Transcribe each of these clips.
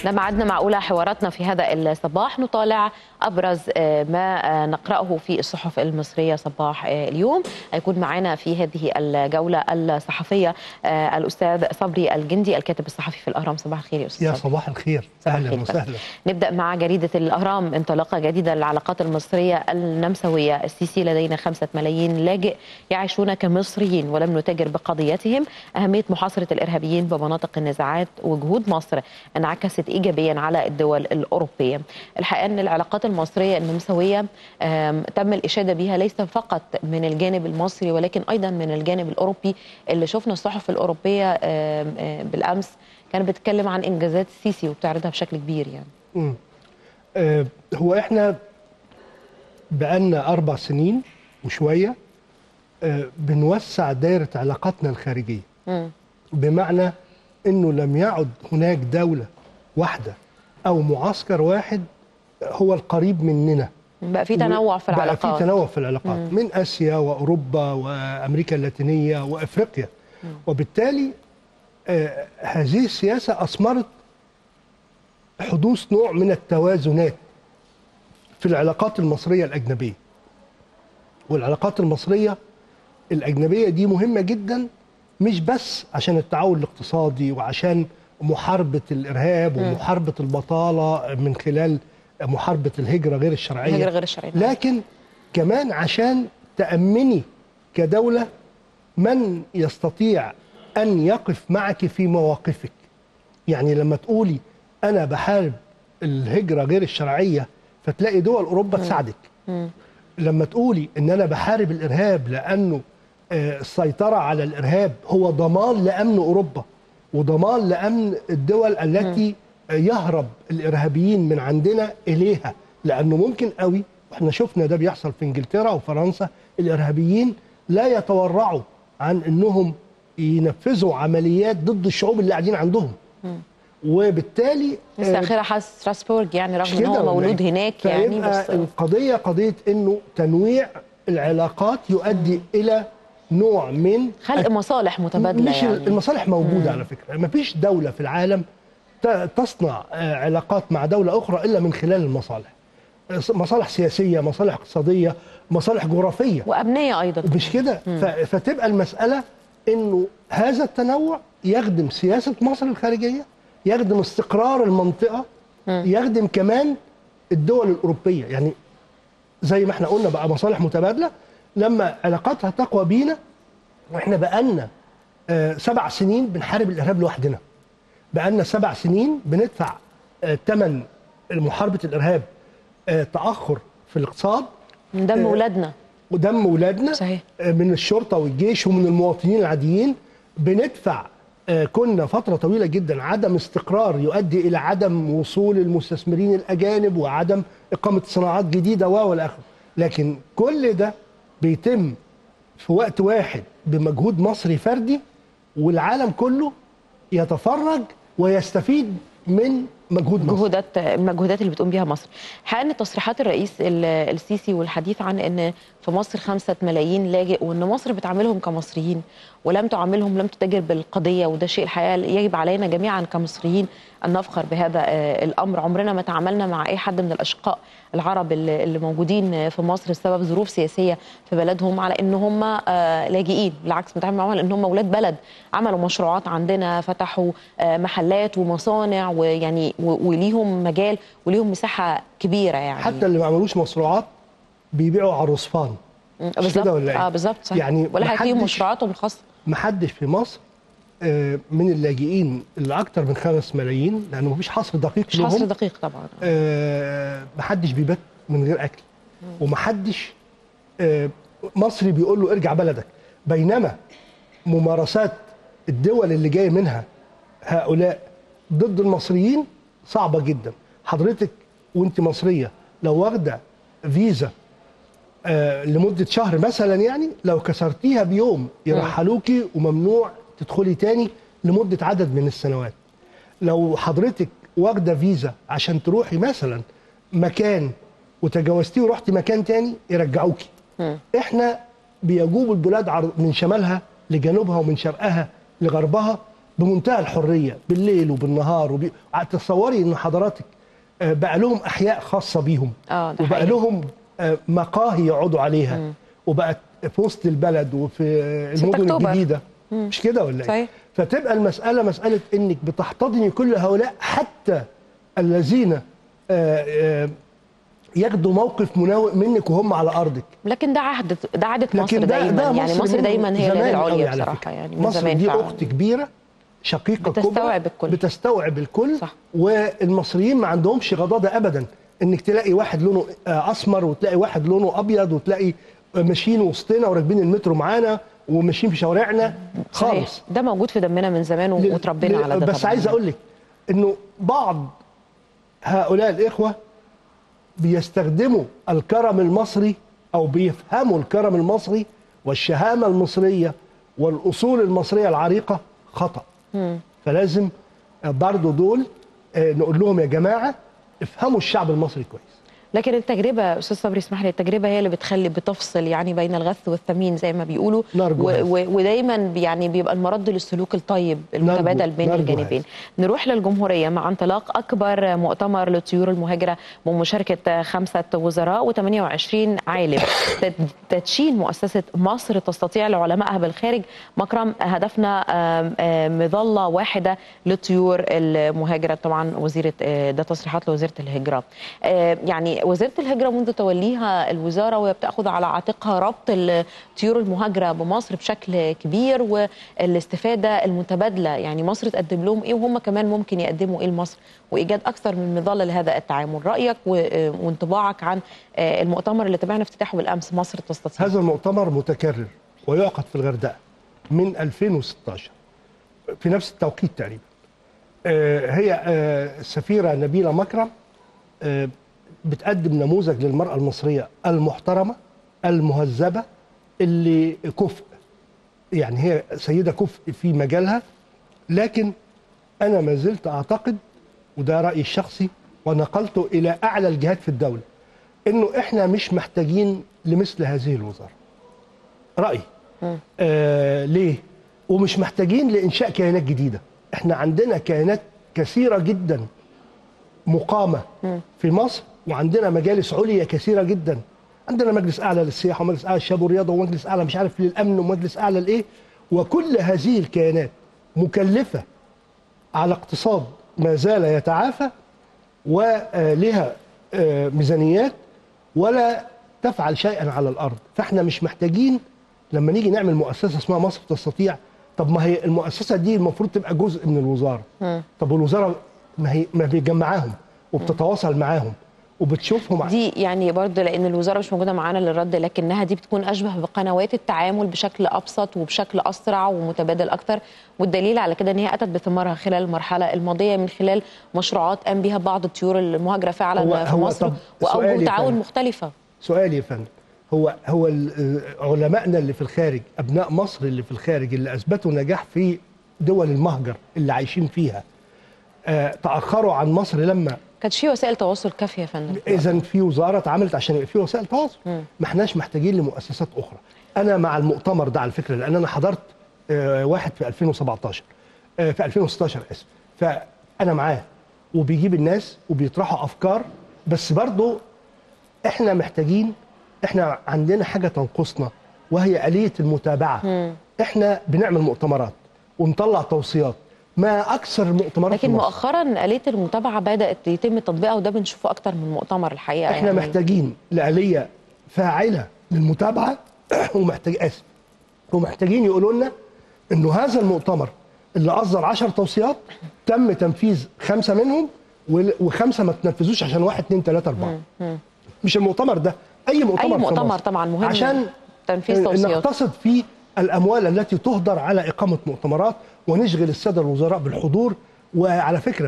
ده معدنا مع أولى حواراتنا في هذا الصباح نطالع أبرز ما نقرأه في الصحف المصرية صباح اليوم هيكون معنا في هذه الجولة الصحفية الأستاذ صبري الجندي الكاتب الصحفي في الأهرام صباح الخير يا أستاذ يا صباح الخير صباح اهلا الخير. وسهلا نبدأ مع جريدة الأهرام انطلاقة جديدة للعلاقات المصرية النمساوية السيسي لدينا خمسة ملايين لاجئ يعيشون كمصريين ولم نتاجر بقضيتهم أهمية محاصرة الإرهابيين بمناطق النزاعات وجهود مصر انعكست إيجابيا على الدول الأوروبية الحقيقة أن العلاقات المصرية النمساوية آم، تم الإشادة بها ليس فقط من الجانب المصري ولكن أيضا من الجانب الأوروبي اللي شفنا الصحف الأوروبية آم، آم، بالأمس كانت بتتكلم عن إنجازات السيسي وبتعرضها بشكل كبير يعني مم. آه هو احنا بقالنا اربع سنين وشويه آه بنوسع دائره علاقاتنا الخارجيه مم. بمعنى انه لم يعد هناك دوله واحده او معسكر واحد هو القريب مننا بقى في تنوع في بقى العلاقات في تنوع في العلاقات مم. من اسيا واوروبا وامريكا اللاتينيه وافريقيا وبالتالي آه هذه السياسه اثمرت حدوث نوع من التوازنات في العلاقات المصريه الاجنبيه والعلاقات المصريه الاجنبيه دي مهمه جدا مش بس عشان التعاون الاقتصادي وعشان محاربه الارهاب ومحاربه البطاله من خلال محاربه الهجره غير الشرعيه الهجرة غير الشرعية لكن كمان عشان تأمني كدولة من يستطيع أن يقف معك في مواقفك يعني لما تقولي أنا بحارب الهجرة غير الشرعية فتلاقي دول أوروبا تساعدك مم. لما تقولي ان انا بحارب الارهاب لانه آه، السيطره على الارهاب هو ضمان لامن اوروبا وضمان لامن الدول التي آه، يهرب الارهابيين من عندنا اليها لانه ممكن قوي واحنا شفنا ده بيحصل في انجلترا وفرنسا الارهابيين لا يتورعوا عن انهم ينفذوا عمليات ضد الشعوب اللي قاعدين عندهم وبالتالي لسه آه، اخرها حس ستراسبورج يعني مش رغم ان كده هو ولا مولود إيه؟ هناك يعني فيبقى بس القضيه قضيه انه تنويع العلاقات يؤدي الى نوع من خلق مصالح متبادله مش يعني المصالح موجوده على فكره ما فيش دوله في العالم ت- تصنع آه، علاقات مع دوله اخرى الا من خلال المصالح آه، مصالح سياسيه مصالح اقتصاديه مصالح جغرافيه وابنيه ايضا مش كده ف- فتبقى المسألة انه هذا التنوع يخدم سياسة مصر الخارجية يخدم استقرار المنطقة يخدم كمان الدول الأوروبية يعني زي ما احنا قلنا بقى مصالح متبادلة لما علاقاتها تقوى بينا واحنا بقالنا آه، سبع سنين بنحارب الإرهاب لوحدنا بقالنا سبع سنين بندفع آه، ثمن محاربة الإرهاب آه، تأخر في الاقتصاد من دم آه، ولادنا ودم ولادنا صحيح. من الشرطه والجيش ومن المواطنين العاديين بندفع آه، كنا فتره طويله جدا عدم استقرار يؤدي الى عدم وصول المستثمرين الاجانب وعدم اقامه صناعات جديده و والى اخره لكن كل ده بيتم في وقت واحد بمجهود مصري فردي والعالم كله يتفرج ويستفيد من مجهود مصر جهودات المجهودات اللي بتقوم بيها مصر حقيقة ان تصريحات الرئيس ال- السيسي والحديث عن ان في مصر خمسة ملايين لاجئ وان مصر بتعاملهم كمصريين ولم تعاملهم لم تتاجر بالقضية وده شيء الحقيقة يجب علينا جميعا كمصريين ان نفخر بهذا آه، الامر عمرنا ما تعاملنا مع اي حد من الاشقاء العرب اللي اللي موجودين في مصر بسبب ظروف سياسية في بلدهم على ان هم آه، لاجئين بالعكس بنتعامل معاهم على ان هم اولاد بلد عملوا مشروعات عندنا فتحوا آه، محلات ومصانع ويعني و- وليهم مجال وليهم مساحة كبيرة يعني حتى اللي ما عملوش مشروعات بيبيعوا على الرصفان مم، مش بالظبط كده ولا إيه؟ اه بالظبط صح. يعني ولا هيكون محدش- مشروعاتهم الخاصة محدش في مصر آه، من اللاجئين اللي اكتر من خمس ملايين لانه مفيش حصر دقيق مش حصر لهم دقيق طبعا آه، محدش بيبات من غير اكل ومحدش آه، مصري بيقول له ارجع بلدك بينما ممارسات الدول اللي جاي منها هؤلاء ضد المصريين صعبه جدا حضرتك وانت مصريه لو واخده فيزا آه، لمده شهر مثلا يعني لو كسرتيها بيوم يرحلوكي وممنوع تدخلي تاني لمده عدد من السنوات لو حضرتك واخده فيزا عشان تروحي مثلا مكان وتجاوزتيه ورحتي مكان تاني يرجعوكي مم. احنا بيجوب البلاد عر- من شمالها لجنوبها ومن شرقها لغربها بمنتهى الحريه بالليل وبالنهار وبي... تصوري ان حضراتك آه، بقى لهم احياء خاصه بيهم اه ده وبقى حقيقي. لهم آه، مقاهي يقعدوا عليها مم. وبقت في وسط البلد وفي ستة المدن أكتوبر. الجديده مم. مش كده ولا ايه؟ صحيح فتبقى المساله مساله انك بتحتضني كل هؤلاء حتى الذين آه، آه، ياخدوا موقف مناوئ منك وهم على ارضك لكن ده عهد ده عادة مصر لكن ده دايما ده يعني مصر من دايما هي زمان اليد قوي العليا على بصراحه فكرة. يعني من مصر زمان دي فعلاً. اخت كبيره شقيقه بتستوعب كبرى الكل. بتستوعب الكل صح. والمصريين ما عندهمش غضاضه ابدا انك تلاقي واحد لونه آه، اسمر وتلاقي واحد لونه ابيض وتلاقي آه، ماشيين وسطنا وراكبين المترو معانا وماشيين في شوارعنا صحيح. خالص ده موجود في دمنا من زمان ل- وتربينا ل- على ده بس طبعاً. عايز اقول لك انه بعض هؤلاء الاخوه بيستخدموا الكرم المصري او بيفهموا الكرم المصري والشهامه المصريه والاصول المصريه العريقه خطا مم. فلازم برضو دول آه، نقول لهم يا جماعه افهموا الشعب المصري كويس لكن التجربه استاذ صبري اسمح لي التجربه هي اللي بتخلي بتفصل يعني بين الغث والثمين زي ما بيقولوا نرجو و هذا. و ودايما يعني بيبقى المرد للسلوك الطيب المتبادل بين نرجو الجانبين هذا. نروح للجمهوريه مع انطلاق اكبر مؤتمر للطيور المهاجره بمشاركه خمسه وزراء و28 عالم تد- تدشين مؤسسه مصر تستطيع لعلمائها بالخارج مكرم هدفنا آم، آم، مظله واحده للطيور المهاجره طبعا وزيره آه، ده تصريحات لوزيره الهجره آه، يعني وزيره الهجره منذ توليها الوزاره وهي بتاخذ على عاتقها ربط الطيور المهاجره بمصر بشكل كبير والاستفاده المتبادله يعني مصر تقدم لهم ايه وهم كمان ممكن يقدموا ايه لمصر وايجاد اكثر من مظله لهذا التعامل رايك و- آه، وانطباعك عن آه، المؤتمر اللي تابعنا افتتاحه بالامس مصر تستطيع هذا المؤتمر متكرر ويعقد في الغردقه من 2016 في نفس التوقيت تقريبا آه، هي آه، السفيره نبيله مكرم آه، بتقدم نموذج للمراه المصريه المحترمه المهذبه اللي كفء يعني هي سيده كفء في مجالها لكن انا ما زلت اعتقد وده رايي الشخصي ونقلته الى اعلى الجهات في الدوله انه احنا مش محتاجين لمثل هذه الوزاره رايي مم. آه ليه ومش محتاجين لانشاء كيانات جديده احنا عندنا كيانات كثيره جدا مقامه مم. في مصر وعندنا مجالس عليا كثيره جدا عندنا مجلس اعلى للسياحه ومجلس اعلى للشباب والرياضه ومجلس اعلى مش عارف للامن ومجلس اعلى لايه وكل هذه الكيانات مكلفه على اقتصاد ما زال يتعافى ولها آه، ميزانيات ولا تفعل شيئا على الارض فاحنا مش محتاجين لما نيجي نعمل مؤسسه اسمها مصر تستطيع طب ما هي المؤسسه دي المفروض تبقى جزء من الوزاره مم. طب والوزاره ما هي ما بيجمعاهم وبتتواصل معاهم وبتشوفهم ع- دي يعني برضه لان الوزاره مش موجوده معانا للرد لكنها دي بتكون اشبه بقنوات التعامل بشكل ابسط وبشكل اسرع ومتبادل اكتر والدليل على كده ان هي اتت بثمارها خلال المرحله الماضيه من خلال مشروعات قام بها بعض الطيور المهاجره هو- فعلا في هو مصر طب سؤالي واوجه يا تعاون فندم. مختلفه سؤالي يا فندم هو هو ال- آه، علمائنا اللي في الخارج ابناء مصر اللي في الخارج اللي اثبتوا نجاح في دول المهجر اللي عايشين فيها آه، تاخروا عن مصر لما كانت في وسائل تواصل كافيه يا فندم اذا في وزاره اتعملت عشان يبقى في وسائل تواصل مم. ما احناش محتاجين لمؤسسات اخرى انا مع المؤتمر ده على فكره لان انا حضرت آه، واحد في 2017 آه، في 2016 اسف فانا معاه وبيجيب الناس وبيطرحوا افكار بس برضو احنا محتاجين احنا عندنا حاجه تنقصنا وهي اليه المتابعه مم. احنا بنعمل مؤتمرات ونطلع توصيات ما اكثر مؤتمرات لكن في مصر. مؤخرا آلية المتابعة بدأت يتم تطبيقها وده بنشوفه أكتر من مؤتمر الحقيقة احنا يعني محتاجين لآلية فاعلة للمتابعة ومحتاج اسف ومحتاجين يقولوا لنا انه هذا المؤتمر اللي اصدر 10 توصيات تم تنفيذ خمسه منهم وال- وخمسه ما تنفذوش عشان واحد اثنين ثلاثه اربعه مم. مش المؤتمر ده اي مؤتمر أي في مؤتمر مصر. طبعا مهم عشان تنفيذ توصيات نقتصد في الاموال التي تهدر على اقامه مؤتمرات ونشغل الساده الوزراء بالحضور وعلى فكره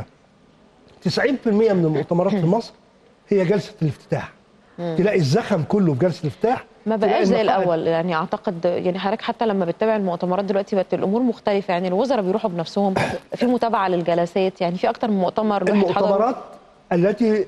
90% من المؤتمرات في مصر هي جلسه الافتتاح تلاقي الزخم كله في جلسه الافتتاح ما تلاقي بقاش زي المقاعد- الاول يعني اعتقد يعني حضرتك حتى لما بتتابع المؤتمرات دلوقتي بقت الامور مختلفه يعني الوزراء بيروحوا بنفسهم في متابعه للجلسات يعني في اكتر من مؤتمر الواحد حضره. المؤتمرات التي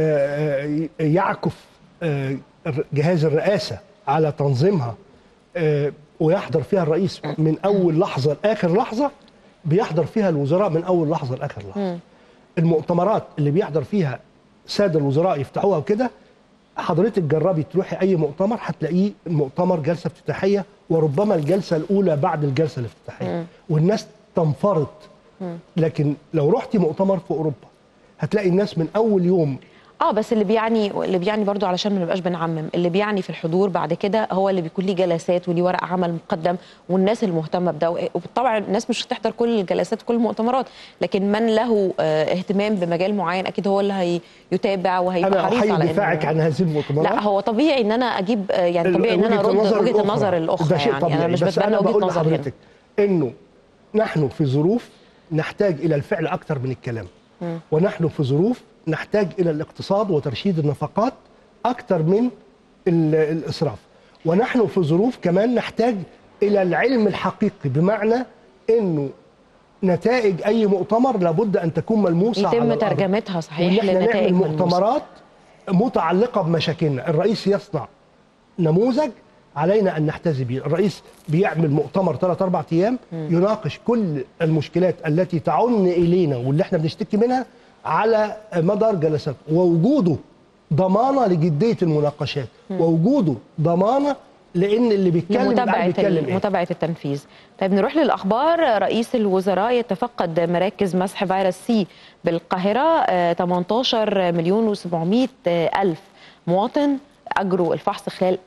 آه، آه، يعكف آه، جهاز الرئاسه على تنظيمها آه، ويحضر فيها الرئيس من اول لحظه لاخر لحظه بيحضر فيها الوزراء من اول لحظه لاخر لحظه مم. المؤتمرات اللي بيحضر فيها ساده الوزراء يفتحوها وكده حضرتك جربي تروحي اي مؤتمر هتلاقيه المؤتمر جلسه افتتاحيه وربما الجلسه الاولى بعد الجلسه الافتتاحيه والناس تنفرط لكن لو رحتي مؤتمر في اوروبا هتلاقي الناس من اول يوم اه بس اللي بيعني اللي بيعني برضو علشان ما نبقاش بنعمم اللي بيعني في الحضور بعد كده هو اللي بيكون ليه جلسات وليه ورق عمل مقدم والناس المهتمه بده وطبعا الناس مش هتحضر كل الجلسات كل المؤتمرات لكن من له آه، اهتمام بمجال معين اكيد هو اللي هيتابع وهيبقى انا حريص احيي على دفاعك إنه- عن هذه المؤتمرات لا هو طبيعي ان انا اجيب آه، يعني طبيعي ان انا وجهة ارد النظر وجهه النظر الاخرى ده شيء يعني طبيعي انا مش بس بتبنى انا وجهه بقول نظر هنا لحضرتك انه نحن في ظروف نحتاج الى الفعل اكثر من الكلام ونحن في ظروف نحتاج الى الاقتصاد وترشيد النفقات اكثر من ال- الاسراف ونحن في ظروف كمان نحتاج الى العلم الحقيقي بمعنى انه نتائج اي مؤتمر لابد ان تكون ملموسه على يتم الأرض. ترجمتها وان صحيح احنا لنتائج نعمل ملموسة. مؤتمرات متعلقه بمشاكلنا الرئيس يصنع نموذج علينا ان نحتذي به الرئيس بيعمل مؤتمر ثلاث اربع ايام يناقش كل المشكلات التي تعن الينا واللي احنا بنشتكي منها على مدار جلسات ووجوده ضمانه لجديه المناقشات ووجوده ضمانه لان اللي بيتكلم يبقى لمتابعة بيتكلم ايه متابعة التنفيذ طيب نروح للأخبار رئيس الوزراء يتفقد مراكز مسح فيروس سي بالقاهرة آه، 18 مليون و700 ألف مواطن أجروا الفحص خلال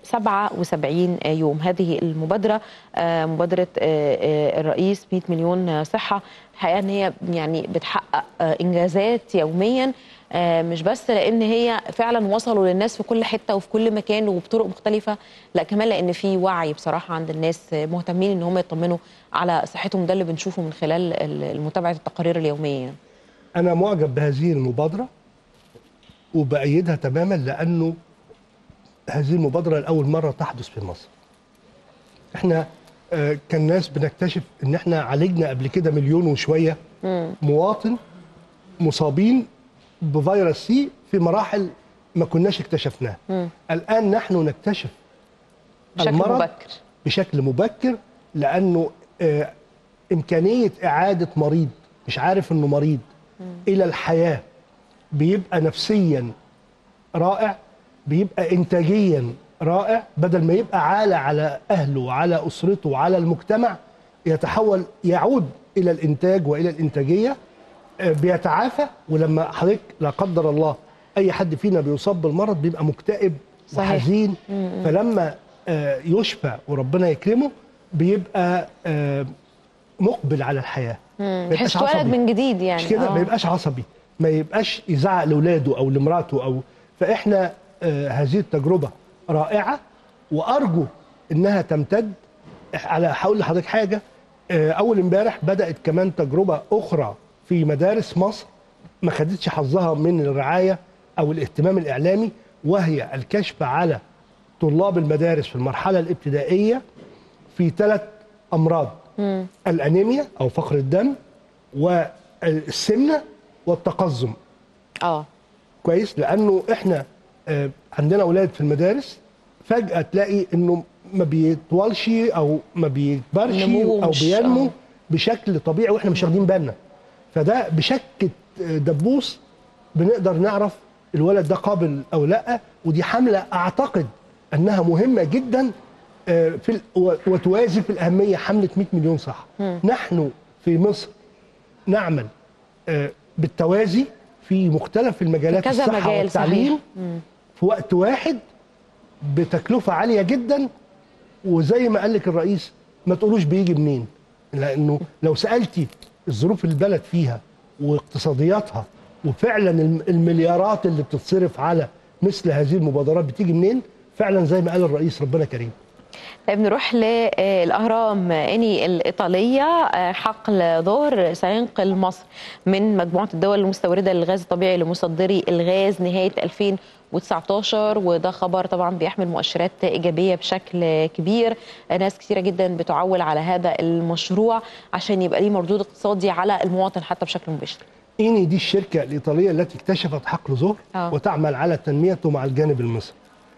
77 يوم هذه المبادرة آه، مبادرة آه، آه، الرئيس 100 مليون صحة الحقيقة أن هي يعني بتحقق آه، إنجازات يوميا آه، مش بس لان هي فعلا وصلوا للناس في كل حته وفي كل مكان وبطرق مختلفه لا كمان لان في وعي بصراحه عند الناس آه، مهتمين ان هم يطمنوا على صحتهم ده اللي بنشوفه من خلال ال- متابعه التقارير اليوميه يعني. انا معجب بهذه المبادره وبأيدها تماما لانه هذه المبادره لاول مره تحدث في مصر احنا آه، كان ناس بنكتشف ان احنا عالجنا قبل كده مليون وشويه مواطن مصابين بفيروس سي في مراحل ما كناش اكتشفناها الان نحن نكتشف بشكل المرض مبكر بشكل مبكر لانه آه، امكانيه اعاده مريض مش عارف انه مريض الى الحياه بيبقى نفسيا رائع بيبقى انتاجيا رائع بدل ما يبقى عالة على اهله وعلى اسرته وعلى المجتمع يتحول يعود الى الانتاج والى الانتاجيه آه، بيتعافى ولما حضرتك لا قدر الله اي حد فينا بيصاب بالمرض بيبقى مكتئب صحيح. وحزين فلما آه، يشفى وربنا يكرمه بيبقى آه، مقبل على الحياه ما يبقاش تحس اتولد عصبي. من جديد يعني مش كده آه. ما يبقاش عصبي ما يبقاش يزعق لاولاده او لمراته او فاحنا آه هذه التجربه رائعه وارجو انها تمتد على هقول لحضرتك حاجه آه اول امبارح بدات كمان تجربه اخرى في مدارس مصر ما خدتش حظها من الرعايه او الاهتمام الاعلامي وهي الكشف على طلاب المدارس في المرحله الابتدائيه في ثلاث امراض الانيميا او فقر الدم والسمنه والتقزم اه كويس لانه احنا آه، عندنا اولاد في المدارس فجاه تلاقي انه ما بيطولش او ما بيكبرش نموه او مش- بينمو آه. بشكل طبيعي واحنا مش واخدين بالنا فده بشكه آه، دبوس بنقدر نعرف الولد ده قابل او لا ودي حمله اعتقد انها مهمه جدا آه، في ال- و- وتوازي في الاهميه حمله 100 مليون صح نحن في مصر نعمل آه، بالتوازي في مختلف المجالات كذا الصحه مجال والتعليم صحيح. في وقت واحد بتكلفه عاليه جدا وزي ما قال لك الرئيس ما تقولوش بيجي منين لانه لو سالتي الظروف اللي البلد فيها واقتصادياتها وفعلا الم- المليارات اللي بتتصرف على مثل هذه المبادرات بتيجي منين فعلا زي ما قال الرئيس ربنا كريم طيب نروح للأهرام إني الإيطالية آه، حقل ظهر سينقل مصر من مجموعة الدول المستوردة للغاز الطبيعي لمصدري الغاز نهاية 2019 وده خبر طبعا بيحمل مؤشرات إيجابية بشكل كبير آه، ناس كثيرة جدا بتعول على هذا المشروع عشان يبقى ليه مردود اقتصادي على المواطن حتى بشكل مباشر إيني دي الشركة الإيطالية التي اكتشفت حقل ظهر آه. وتعمل على تنميته مع الجانب المصري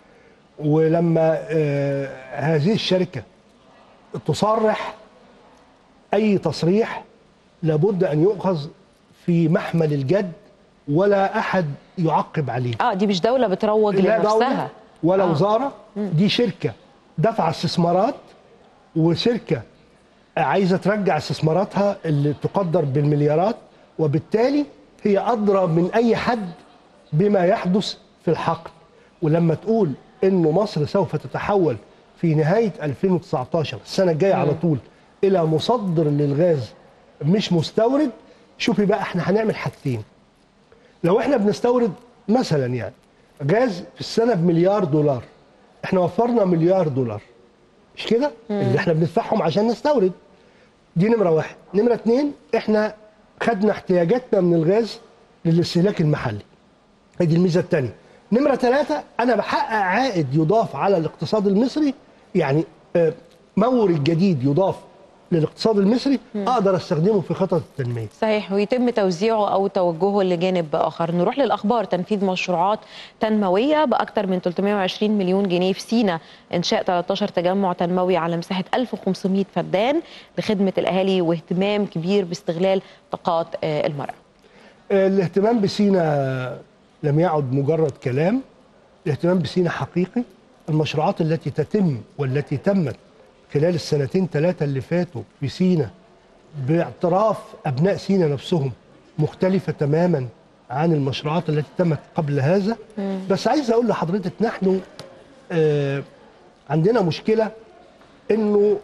ولما آه هذه الشركة تصرح أي تصريح لابد ان يؤخذ في محمل الجد ولا احد يعقب عليه اه دي مش دوله بتروج لا لنفسها دولة ولا آه. وزاره دي شركه دفع استثمارات وشركه عايزه ترجع استثماراتها اللي تقدر بالمليارات وبالتالي هي ادرى من اي حد بما يحدث في الحقل ولما تقول انه مصر سوف تتحول في نهايه 2019 السنه الجايه على طول الى مصدر للغاز مش مستورد شوفي بقى احنا هنعمل حاجتين لو احنا بنستورد مثلا يعني غاز في السنه بمليار دولار احنا وفرنا مليار دولار مش كده اللي احنا بندفعهم عشان نستورد دي نمره واحد نمره اتنين احنا خدنا احتياجاتنا من الغاز للاستهلاك المحلي ادي الميزه الثانيه نمره ثلاثه انا بحقق عائد يضاف على الاقتصاد المصري يعني آه، مورد جديد يضاف للاقتصاد المصري اقدر استخدمه في خطط التنميه صحيح ويتم توزيعه او توجهه لجانب اخر نروح للاخبار تنفيذ مشروعات تنمويه باكثر من 320 مليون جنيه في سينا انشاء 13 تجمع تنموي على مساحه 1500 فدان لخدمه الاهالي واهتمام كبير باستغلال طاقات آه، المراه آه، الاهتمام بسينا لم يعد مجرد كلام الاهتمام بسينا حقيقي المشروعات التي تتم والتي تمت خلال السنتين ثلاثة اللي فاتوا في سينا باعتراف أبناء سينا نفسهم مختلفة تماما عن المشروعات التي تمت قبل هذا بس عايز أقول لحضرتك نحن آه، عندنا مشكلة إنه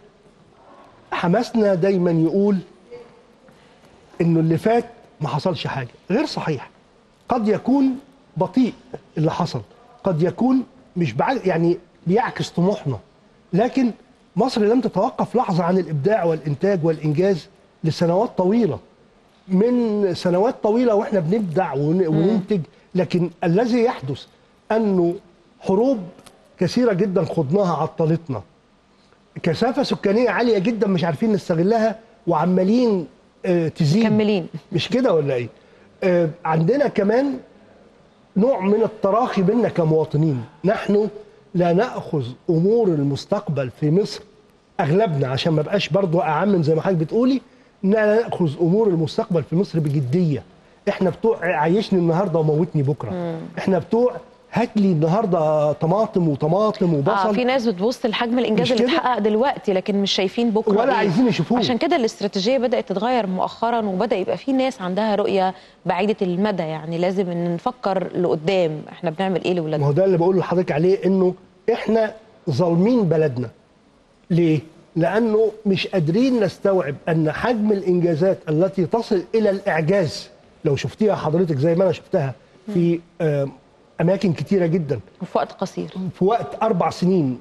حماسنا دايما يقول انه اللي فات ما حصلش حاجه غير صحيح قد يكون بطيء اللي حصل قد يكون مش بع... يعني بيعكس طموحنا لكن مصر لم تتوقف لحظه عن الابداع والانتاج والانجاز لسنوات طويله من سنوات طويله واحنا بنبدع ون... وننتج لكن الذي يحدث انه حروب كثيره جدا خضناها عطلتنا كثافه سكانيه عاليه جدا مش عارفين نستغلها وعمالين آه، تزيد مكملين مش كده ولا ايه آه عندنا كمان نوع من التراخي بينا كمواطنين نحن لا ناخذ امور المستقبل في مصر اغلبنا عشان ما بقاش برضو اعمم زي ما حضرتك بتقولي لا ناخذ امور المستقبل في مصر بجديه احنا بتوع عيشني النهارده وموتني بكره احنا بتوع هات لي النهارده طماطم وطماطم وبصل اه في ناس بتبص لحجم الانجاز مش اللي كده؟ اتحقق دلوقتي لكن مش شايفين بكره ولا إيه. عايزين يشوفوه. عشان كده الاستراتيجيه بدات تتغير مؤخرا وبدا يبقى في ناس عندها رؤيه بعيده المدى يعني لازم ان نفكر لقدام احنا بنعمل ايه ما لاولادنا هو ده اللي بقول لحضرتك عليه انه احنا ظالمين بلدنا ليه لانه مش قادرين نستوعب ان حجم الانجازات التي تصل الى الاعجاز لو شفتيها حضرتك زي ما انا شفتها في آه، اماكن كتيره جدا وفي وقت قصير في وقت اربع سنين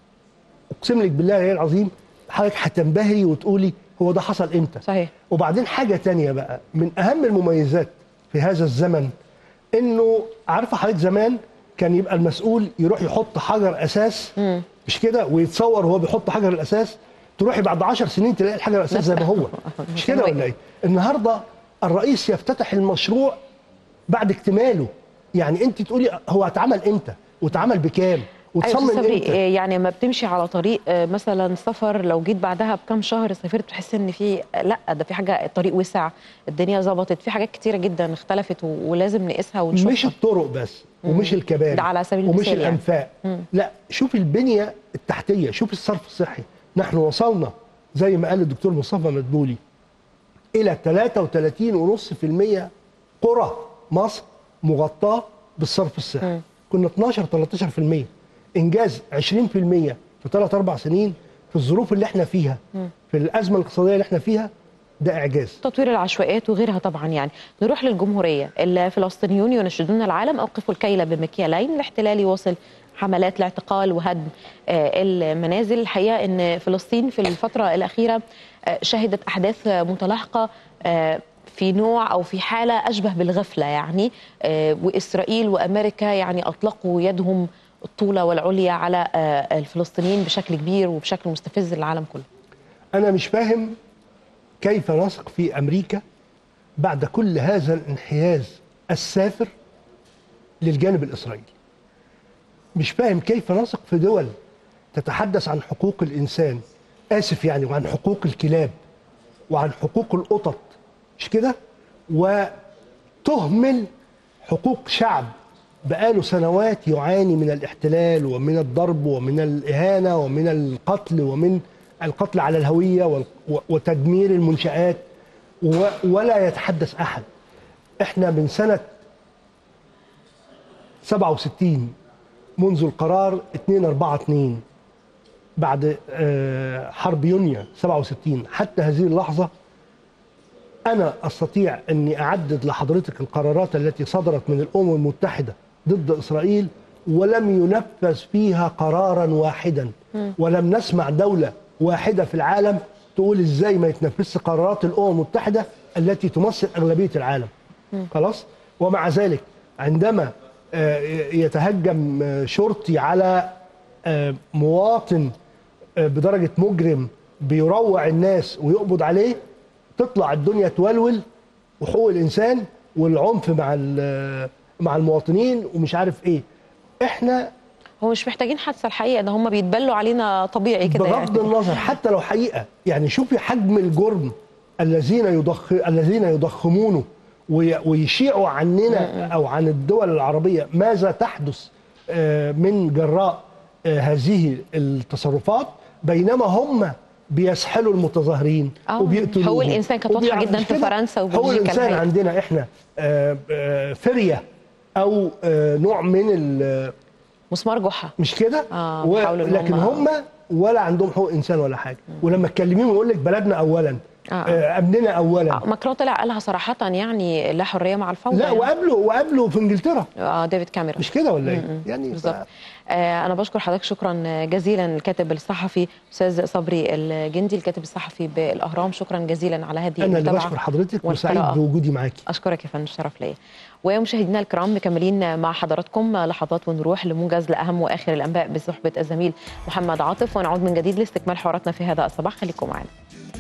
اقسم لك بالله العلي العظيم حضرتك هتنبهري وتقولي هو ده حصل امتى صحيح وبعدين حاجة تانية بقى من أهم المميزات في هذا الزمن إنه عارفة حضرتك زمان كان يبقى المسؤول يروح يحط حجر أساس مش كده ويتصور وهو بيحط حجر الأساس تروحي بعد عشر سنين تلاقي الحجر الأساس زي ما هو مش كده ولا إيه؟ النهاردة الرئيس يفتتح المشروع بعد اكتماله يعني أنت تقولي هو اتعمل إمتى واتعمل بكام ايوه وتصمم أستاذ صبري إمتى آه، يعني لما بتمشي على طريق آه، مثلا سفر لو جيت بعدها بكام شهر سافرت بتحس ان في لا ده في حاجه الطريق وسع الدنيا ظبطت في حاجات كتيره جدا اختلفت و- ولازم نقيسها ونشوفها مش الطرق بس ومش الكباري ده على سبيل ومش المثال يعني. الانفاق لا شوف البنيه التحتيه شوف الصرف الصحي نحن وصلنا زي ما قال الدكتور مصطفى مدبولي الى 33.5% قرى مصر مغطاه بالصرف الصحي كنا 12 13% انجاز 20% في ثلاث اربع سنين في الظروف اللي احنا فيها في الازمه الاقتصاديه اللي احنا فيها ده اعجاز تطوير العشوائيات وغيرها طبعا يعني نروح للجمهوريه الفلسطينيون يناشدون العالم اوقفوا الكيل بمكيالين الاحتلال يواصل حملات الاعتقال وهدم آه، المنازل الحقيقه ان فلسطين في الفتره الاخيره آه، شهدت احداث متلاحقه آه، في نوع او في حاله اشبه بالغفله يعني آه، واسرائيل وامريكا يعني اطلقوا يدهم الطولة والعليا على آه، الفلسطينيين بشكل كبير وبشكل مستفز للعالم كله أنا مش فاهم كيف نثق في أمريكا بعد كل هذا الانحياز السافر للجانب الإسرائيلي مش فاهم كيف نثق في دول تتحدث عن حقوق الإنسان آسف يعني وعن حقوق الكلاب وعن حقوق القطط مش كده وتهمل حقوق شعب بقاله سنوات يعاني من الاحتلال ومن الضرب ومن الإهانة ومن القتل ومن القتل على الهوية وال- و- وتدمير المنشآت و- ولا يتحدث أحد احنا من سنة 67 منذ القرار 242 بعد آه، حرب يونيو 67 حتى هذه اللحظة أنا أستطيع أني أعدد لحضرتك القرارات التي صدرت من الأمم المتحدة ضد إسرائيل ولم ينفذ فيها قرارا واحدا ولم نسمع دولة واحدة في العالم تقول إزاي ما يتنفذش قرارات الأمم المتحدة التي تمثل أغلبية العالم خلاص ومع ذلك عندما آه، يتهجم آه، شرطي على آه، مواطن آه، بدرجة مجرم بيروع الناس ويقبض عليه تطلع الدنيا تولول وحقوق الإنسان والعنف مع ال- مع المواطنين ومش عارف ايه احنا هو مش محتاجين حادثه الحقيقه ده هم بيتبلوا علينا طبيعي كده بغض يعني. النظر حتى لو حقيقه يعني شوفي حجم الجرم الذين يضخ الذين يضخمونه وي- ويشيعوا عننا او عن الدول العربيه ماذا تحدث آه، من جراء آه، هذه التصرفات بينما هم بيسحلوا المتظاهرين آه، وبيقتلوهم حقوق الإنسان كانت واضحة وبيع- جداً مش في كده؟ فرنسا حقوق وبلجيكا الانسان الحقيقة. عندنا احنا آه، آه، فريه او آه، نوع من ال- مسمار جحا مش كده آه، و... بيحاولوا إن لكن هم- هم ولا عندهم حقوق انسان ولا حاجه ولما تكلميهم يقول لك بلدنا اولا آه. آه، امننا اولا آه، ماكرون طلع قالها صراحه يعني لا حريه مع الفوضى لا يعني. وقابله وقابله في انجلترا آه ديفيد كاميرون مش كده ولا ايه يعني ف... بالظبط آه انا بشكر حضرتك شكرا جزيلا الكاتب الصحفي استاذ صبري الجندي الكاتب الصحفي بالاهرام شكرا جزيلا على هذه انا اللي المتابعه بشكر حضرتك وسعيد والقراءة. بوجودي معاكي اشكرك يا فندم شرف ليا ومشاهدينا الكرام مكملين مع حضراتكم لحظات ونروح لموجز لاهم واخر الانباء بصحبه الزميل محمد عاطف ونعود من جديد لاستكمال حواراتنا في هذا الصباح خليكم معنا